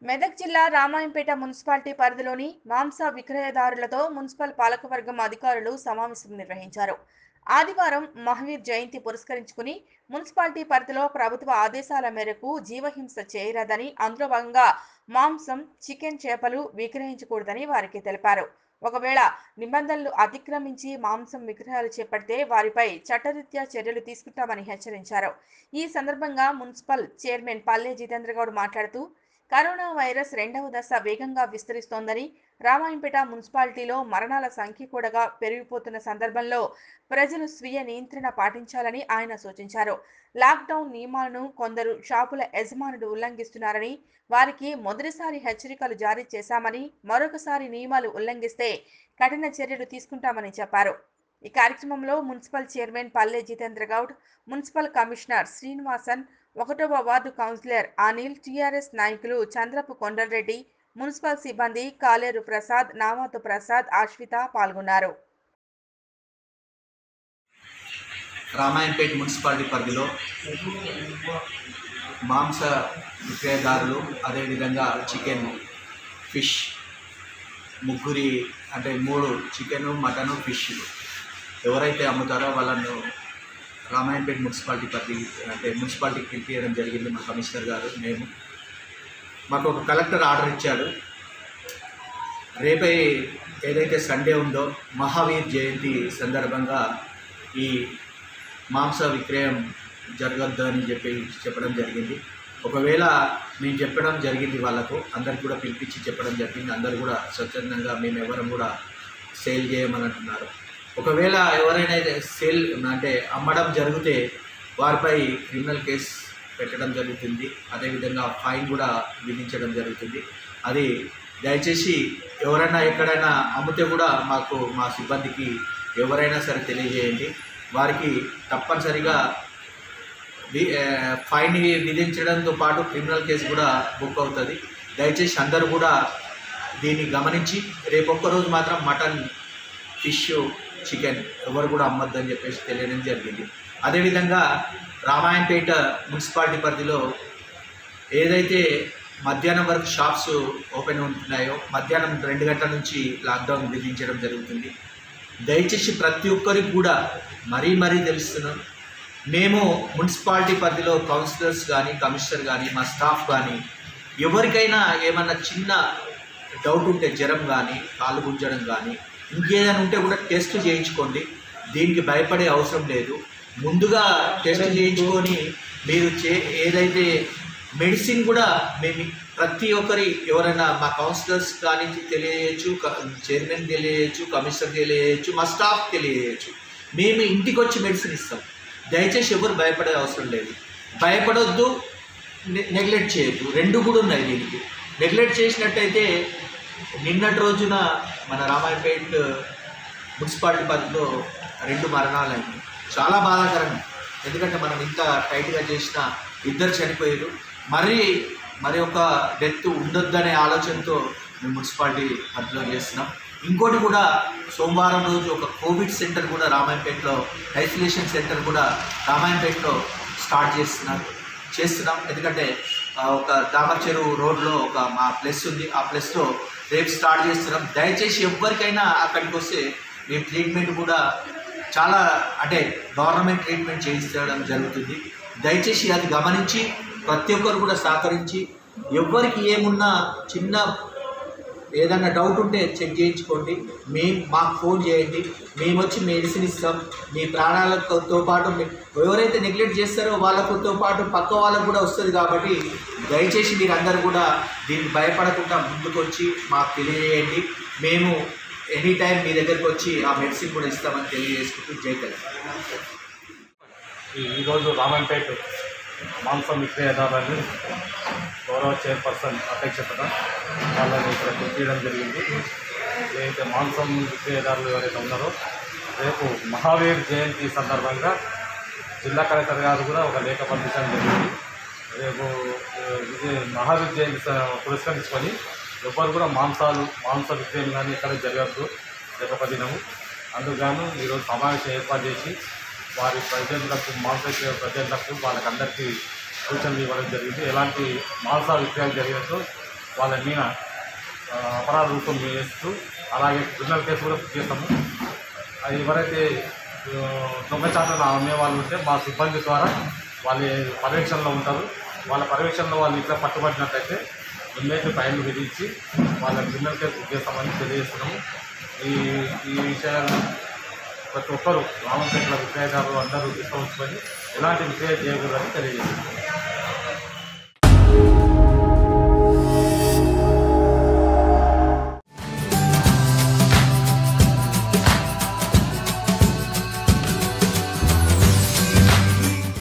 మెదక్ జిల్లా రామాయంపేట మున్సిపాలిటీ పరిధిలోని మాంస విక్రయదారులతో మున్సిపల్ పాలకవర్గం అధికారులు సమావేశం నిర్వహించారు ఆదివారం మహావీర్ జయంతి పురస్కరించుకుని మున్సిపాలిటీ పరిధిలో ప్రభుత్వ ఆదేశాల మేరకు జీవహింస చేయరాదని అందులో భాగంగా మాంసం చికెన్ చేపలు విక్రయించకూడదని వారికి తెలిపారు ఒకవేళ నిబంధనలు అతిక్రమించి మాంసం విక్రయాలు చేపడితే వారిపై చట్టరీత్యా చర్యలు తీసుకుంటామని హెచ్చరించారు ఈ సందర్భంగా మున్సిపల్ చైర్మన్ పల్లె జితేంద్ర గౌడ్ మాట్లాడుతూ కరోనా వైరస్ రెండవ దశ వేగంగా విస్తరిస్తోందని రామాయంపేట మున్సిపాలిటీలో మరణాల సంఖ్య కూడా పెరిగిపోతున్న సందర్భంలో ప్రజలు స్వీయ నియంత్రణ పాటించాలని ఆయన సూచించారు లాక్డౌన్ నియమాలను కొందరు షాపుల యజమానులు ఉల్లంఘిస్తున్నారని వారికి మొదటిసారి హెచ్చరికలు జారీ చేశామని మరొకసారి నియమాలు ఉల్లంఘిస్తే కఠిన చర్యలు తీసుకుంటామని చెప్పారు ఈ కార్యక్రమంలో municipal chairman Palle Jitendra Goud municipal commissioner Srinivasan ఒకటవ వార్డు కౌన్సిలర్ అనిల్ టీఆర్ఎస్ నాయకులు చంద్రపు కొండలరెడ్డి మున్సిపల్ సిబ్బంది కాలేరు ప్రసాద్ నామాతు ప్రసాద్ ఆశ్విత పాల్గొన్నారు రామాయంపేట మున్సిపాలిటీ పరిధిలో మాంస విక్రయదారులు అదేవిధంగా చికెన్ ఫిష్ ముగ్గురి అంటే మూడు చికెను మటను ఫిష్ ఎవరైతే అమ్ముతారో వాళ్ళను రామాయంపేట మున్సిపాలిటీ పరిధి అంటే మున్సిపాలిటీకి పిలిపించడం జరిగింది మా కమిషనర్ గారు మేము మాకు ఒక కలెక్టర్ ఆర్డర్ ఇచ్చాడు రేపై ఏదైతే సండే ఉందో మహావీర్ జయంతి సందర్భంగా ఈ మాంస విక్రయం జరగద్దు అని చెప్పి చెప్పడం జరిగింది ఒకవేళ మేము చెప్పడం జరిగింది వాళ్ళకు అందరికి కూడా పిలిపించి చెప్పడం జరిగింది అందరు కూడా స్వచ్ఛందంగా మేము ఎవరం కూడా సేల్ చేయమని అంటున్నారు ఒకవేళ ఎవరైనా సేల్ అంటే అమ్మడం జరిగితే వారిపై క్రిమినల్ కేసు పెట్టడం జరుగుతుంది అదేవిధంగా ఫైన్ కూడా విధించడం జరుగుతుంది అది దయచేసి ఎవరైనా ఎక్కడైనా అమ్మితే కూడా మాకు మా సిబ్బందికి ఎవరైనా సరే తెలియజేయండి వారికి తప్పనిసరిగా వి- ఆ, ఫైన్ విధించడంతో పాటు క్రిమినల్ కేసు కూడా బుక్ అవుతుంది దయచేసి అందరూ కూడా దీన్ని గమనించి రేపు ఒక్కరోజు మాత్రం మటన్ ఫిష్ చికెన్ ఎవరు కూడా అమ్మొద్దని చెప్పేసి తెలియడం జరిగింది అదేవిధంగా రామాయణపేట మున్సిపాలిటీ పరిధిలో ఏదైతే మధ్యాహ్నం వరకు షాప్స్ ఓపెన్ ఉంటున్నాయో మధ్యాహ్నం రెండు గంటల నుంచి లాక్డౌన్ విధించడం జరుగుతుంది దయచేసి ప్రతి ఒక్కరికి కూడా మరీ మరీ తెలుస్తున్నాం మేము మున్సిపాలిటీ పరిధిలో కౌన్సిలర్స్ కానీ కమిషనర్ కానీ మా స్టాఫ్ కానీ ఎవరికైనా ఏమన్నా చిన్న డౌట్ ఉంటే జ్వరం కానీ కాలు గుంజడం కానీ ఇంకేదైనా ఉంటే కూడా టెస్ట్ చేయించుకోండి దీనికి భయపడే అవసరం లేదు ముందుగా టెస్ట్ చేయించుకొని మీరు చే ఏదైతే మెడిసిన్ కూడా మేము ప్రతి ఒక్కరి ఎవరైనా మా కౌన్సిలర్స్ కానీ తెలియజేయచ్చు చైర్మన్ తెలియజేయచ్చు కమిషనర్ తెలియజేయచ్చు మా స్టాఫ్ తెలియజేయచ్చు మేము ఇంటికి వచ్చి మెడిసిన్ ఇస్తాం దయచేసి ఎవరు భయపడే అవసరం లేదు భయపడొద్దు నె- నెగ్లెక్ట్ చేయొద్దు రెండు కూడా ఉన్నాయి దీనికి నెగ్లెక్ట్ చేసినట్టయితే నిన్నటి రోజున మన రామాయపేట్ మున్సిపాలిటీ పరిధిలో రెండు మరణాలైనవి చాలా బాధాకరం ఎందుకంటే మనం ఇంత టైట్గా చేసిన ఇద్దరు చనిపోయారు మరి మరి ఒక డెత్ ఉండొద్దనే ఆలోచనతో మేము మున్సిపాలిటీ పరిధిలో చేస్తున్నాం ఇంకోటి కూడా సోమవారం రోజు ఒక కోవిడ్ సెంటర్ కూడా రామాయంపేటలో ఐసోలేషన్ సెంటర్ కూడా రామాయంపేటలో స్టార్ట్ చేస్తున్నారు చేస్తున్నాం ఎందుకంటే ఆ, ఒక దామర్ చెరువు రోడ్లో ఒక మా ప్లస్ ఉంది ఆ ప్లస్లో రేపు స్టార్ట్ చేస్తున్నాం దయచేసి ఎవరికైనా అక్కడికి వస్తే మేము ట్రీట్మెంట్ కూడా చాలా అంటే గవర్నమెంట్ ట్రీట్మెంట్ చేయించడం జరుగుతుంది దయచేసి అది గమనించి ప్రతి ఒక్కరు కూడా సహకరించి ఎవరికి ఏమున్నా చిన్న ఏదన్నా డౌట్ ఉంటే చెక్ చేయించుకోండి మేము మాకు ఫోన్ చేయండి మేము వచ్చి మెడిసిన్ ఇస్తాం మీ ప్రాణాలతో పాటు మీ- ఎవరైతే నెగ్లెక్ట్ చేస్తారో వాళ్ళతో పాటు పక్క వాళ్ళకు కూడా వస్తుంది కాబట్టి దయచేసి మీరు అందరూ కూడా దీనికి భయపడకుండా ముందుకు వచ్చి మాకు తెలియజేయండి మేము ఎనీ టైం మీ దగ్గరికి వచ్చి ఆ మెడిసిన్ కూడా ఇస్తామని తెలియజేసుకుంటూ జై తెలంగాణ ఈ- ఈరోజు రామంపేట్ మాంసం విక్రయదారులని గౌరవ చైర్పర్సన్ అధ్యక్షతన వాళ్ళని ఇక్కడ పిలిపించడం జరిగింది ఏదైతే మాంసం విక్రయదారులు ఎవరైతే ఉన్నారో రేపు మహావీర్ జయంతి సందర్భంగా జిల్లా కలెక్టర్ గారు కూడా ఒక లేఖ పంపించడం జరిగింది రేపు ఆ, ఇది మహావీర్ జయంతి స- పురస్కరించుకొని ఎవ్వరు కూడా మాంసాలు మాంస విక్రయం కానీ ఇక్కడ జరగద్దు రేపు ఒక దినము అందుకు ఈరోజు సమావేశం ఏర్పాటు చేసి వారి ప్రజలకు మాంస ప్రజలకు వాళ్ళకందరికీ సూచనలు ఇవ్వడం జరిగింది ఎలాంటి మాంస విక్రయాలు జరిగినట్టు వాళ్ళ మీద ఆ, అపరాధ రూపం వేస్తూ అలాగే క్రిమినల్ కేసు కూడా చేస్తాము అది ఎవరైతే ఆ, దొంగచాటున అమ్మే వాళ్ళు ఉంటే మా సిబ్బంది ద్వారా వాళ్ళ పర్యవేక్షణలో ఉంటారు వాళ్ళ పర్యవేక్షణలో వాళ్ళు ఇట్లా పట్టుబడినట్లయితే ఇమ్మీడియట్ ఫైన్లు విధించి వాళ్ళ క్రిమినల్ కేసు బుక్ చేస్తామని తెలియజేస్తున్నాము ఈ ఈ విషయాలు ప్రతి ఒక్కరు రామంపేటల విక్రయదారులు అందరూ తీసుకొని ఎలాంటి విక్రయం చేయకూడదని తెలియజేస్తున్నాము